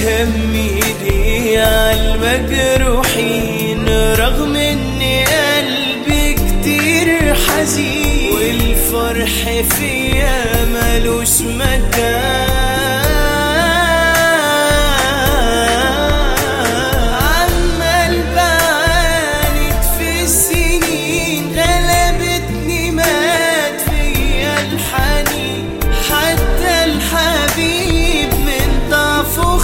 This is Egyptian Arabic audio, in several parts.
همي لي عالمجروحين رغم ان قلبي كتير حزين والفرح فيا ملوش مكان عمال بعاند في السنين غلبتني مات فيا الحنين حتى الحبيب من ضعفه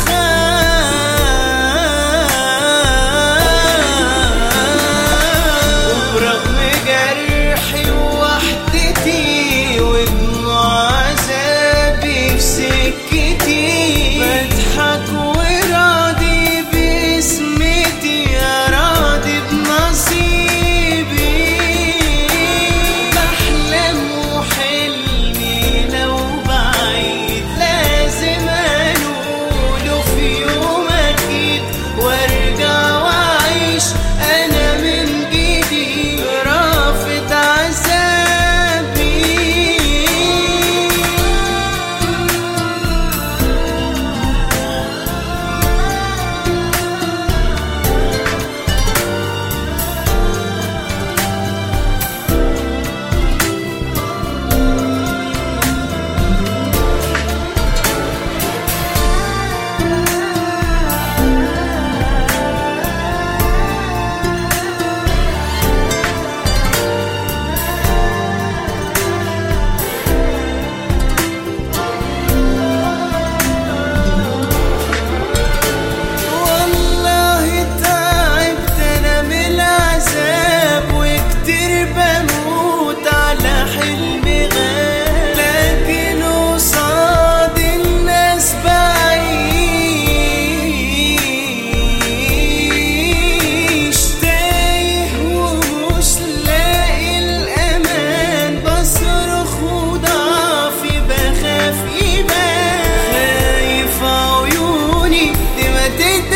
خان وبرغم جرحي ووحدتي ودموع عذابي في سكتي بضحك وراضي باسمتي راضي بنصيبي بحلم وحلمي لو بعيد لازم انوله في يوم اكيد وارجع واعيش انا من جديد رافض عذابي والله تعبت انا من العذاب وكتير بموت على حلمي غاب لكن قصاد الناس بعيش تايه ومش لاقي الامان بصرخ وضعفي بخاف يبان خايف عيوني دي ما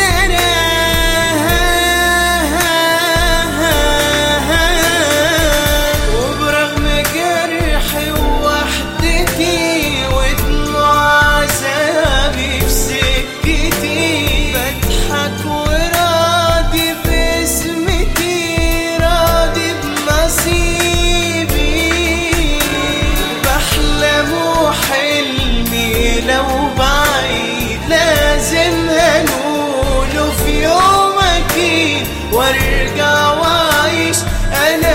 تدرى وبرغم جرحي ووحدتي ودموع عذابي في سكتي بضحك وراضي باسمتي راضي بنصيبي بحلم وحلمي لو بعيد لازم هنقوله في يوم اكيد وارجع واعيش انا